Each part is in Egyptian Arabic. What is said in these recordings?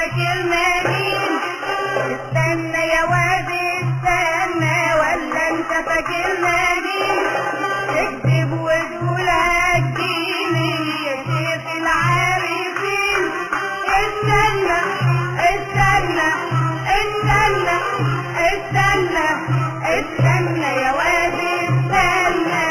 فاكرنا مين استنى يا واد استنى ولا انت فاكرنا مين اكذب وتقول هتجيني يا شيخ العارفين استنى استنى استنى استنى استنى يا واد استنى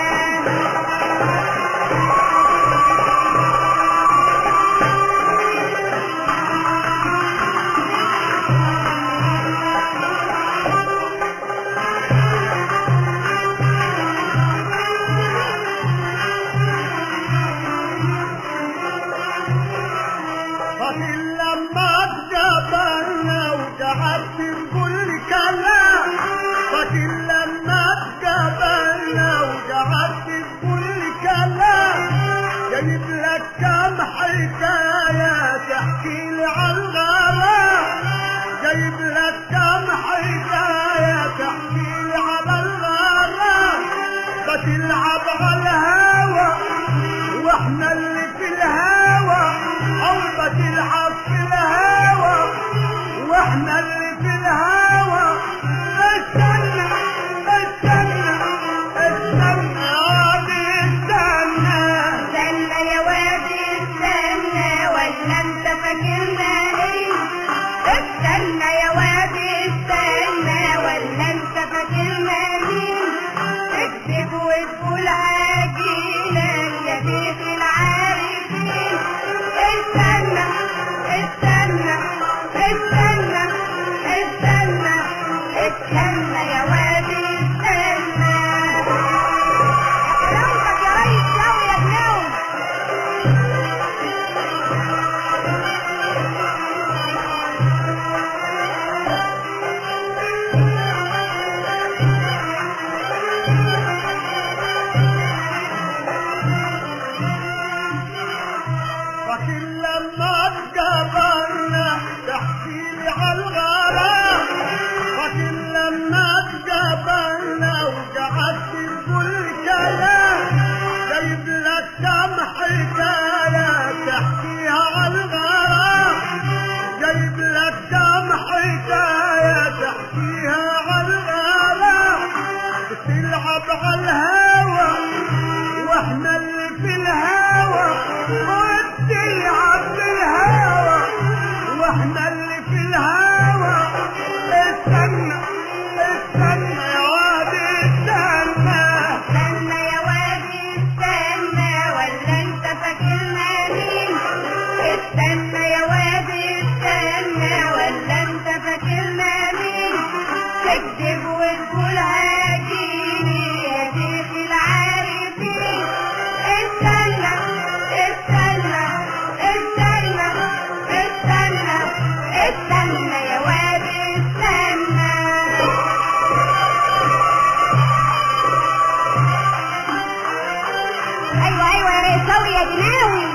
فاكر لما اتقابلنا وقعدت بكل كلام فاكر لما اتقابلنا وقعدت بكل كلام جايب لك كم حكاية تحكي لي عن الغرام جايب لك كم حكاية تحكي لي عن الغرام بتلعب على الهوى واحنا اللي في الهوى او بتلعب في الهوى واحنا اللي في الهوى استنى استنى استنى عادي استنى استنى يا واد استنى ولا انت فاكرنا ايه استنى يا واد استنى ولا انت فاكرنا مين تكذب وتقول هاجينا يا شيخ العارفين استنى استنى استنى استنى استنى يا واد استنى كلامك يا ريس شاوي يا جناوي فاكر لما اتقابلنا تحكي لي على الغرام فاكر لما اتقابلنا وقعدت بكل كلام جايب لك كم حكاية تحكيها على الغرام جايب لك كم حكاية تحكيها على الغرام بتلعب على الهوى واحنا اللي في الهوى وبتلعب في الهوى واحنا اللي في الهوى استنى استنى يا وادي استنى استنى يا وادي استنى ولا انت فاكرنا مين استنى يا وادي استنى ولا انت فاكرنا مين تكذب وتقول هاجيني يا شيخ العارفين استنى استنى استنى استنى استنى يا وادي استنى ايوه ايوه يا ريساوي يا جناوي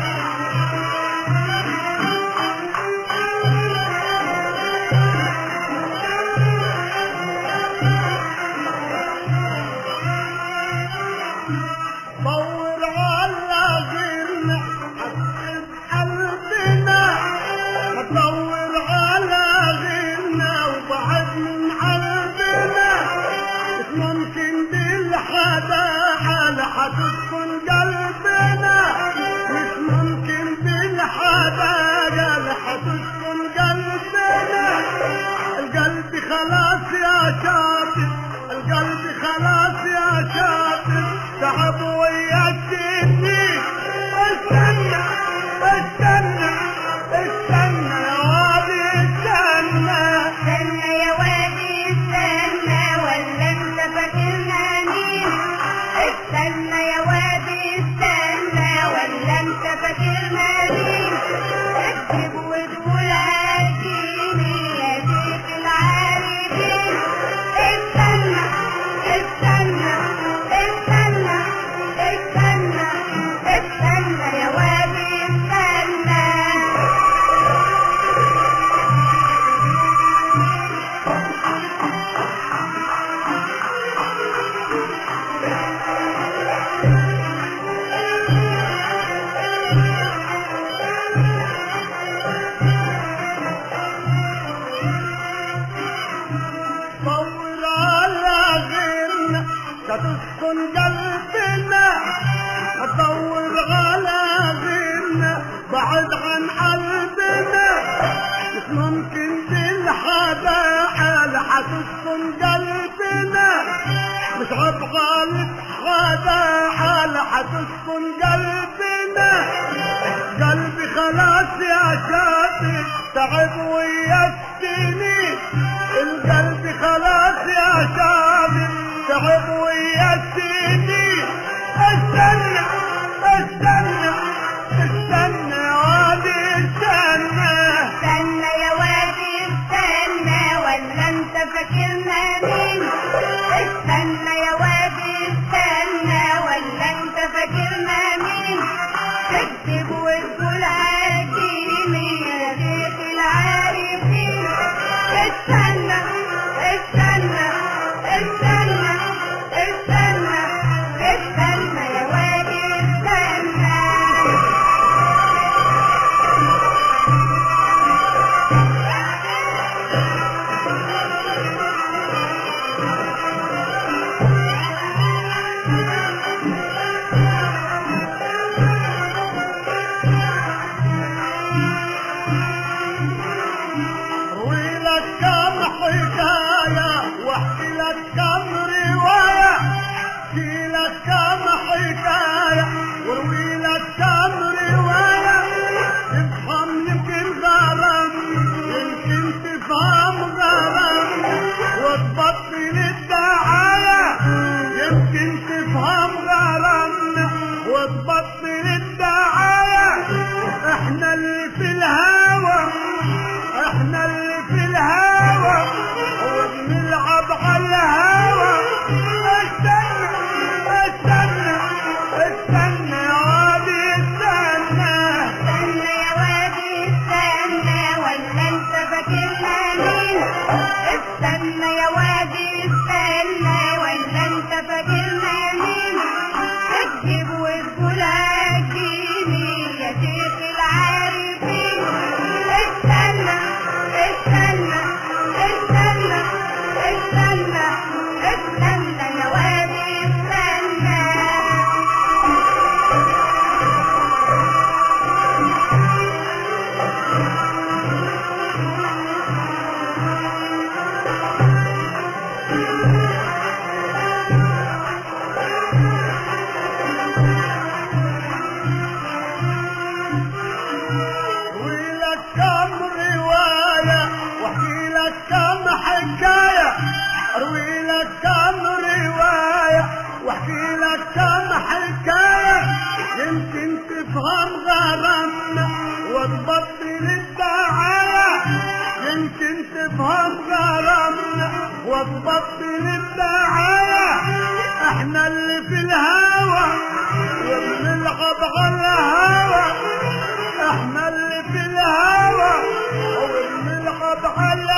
دور على غيرنا حسن قلبنا دور على غيرنا وبعد من قلبنا مش ممكن بالحدا على حتسكن قلبنا مش ممكن بالحدا على حتسكن قلبنا القلب خلاص يا شاطر القلب خلاص يا شاطر تعب وياك تبني استنى استنى استنى يا وادي استنى استنى يا وادي استنى ولا انت فاكرنا مين استنى يا وادي استنى ولا انت فاكرنا مين اكذب وتقول هتجيني يا شيخ العارفين ممكن بالحدا حال حتسكن قلبنا مش عب غالب حدا حال حتسكن قلبنا قلبي خلاص يا شاطر تعب ويا السنين القلب خلاص يا شاطر تعب ويا السنين استنى استنى استنى وادي استنى استنى يا وادي استنى ولا انت فاكرنا مين استنى يا وادي استنى ولا انت فاكرنا مين تكتب وتقول عاجيني يا شيخ العارفين استنى استنى استنى استنى استنى يا وادي استنى روي لك كم حكاية واحكي لك كم رواية احكي لك كم حكاية وروي لك كم رواية تفهم يمكن غرام يمكن تفهم غرام وتبطل الدعاية يمكن تفهم غرام وتبطل الدعاية احنا اللي في الهوى احنا اللي في الهوى وبنلعب على الهوى استنى استنى استنى يا وادي استنى استنى يا وادي استنى ولا انت فاكرنا مين استنى يا وادي استنى ولا انت فاكرنا مين تكذب وتقول هاجيني يا شيخ العارفين استنى استنى استنى استنى استنى يا وادي استنى اروي لك كم رواية واحكي لك كم حكاية اروي لك كم رواية واحكي لك كم حكاية يمكن تفهم غرامنا وتبطل الدعاية يمكن تفهم غرامنا وتبطل الدعاية احنا اللي في الهوى وبنلعب على الهوى احنا اللي في الهوى وبنلعب على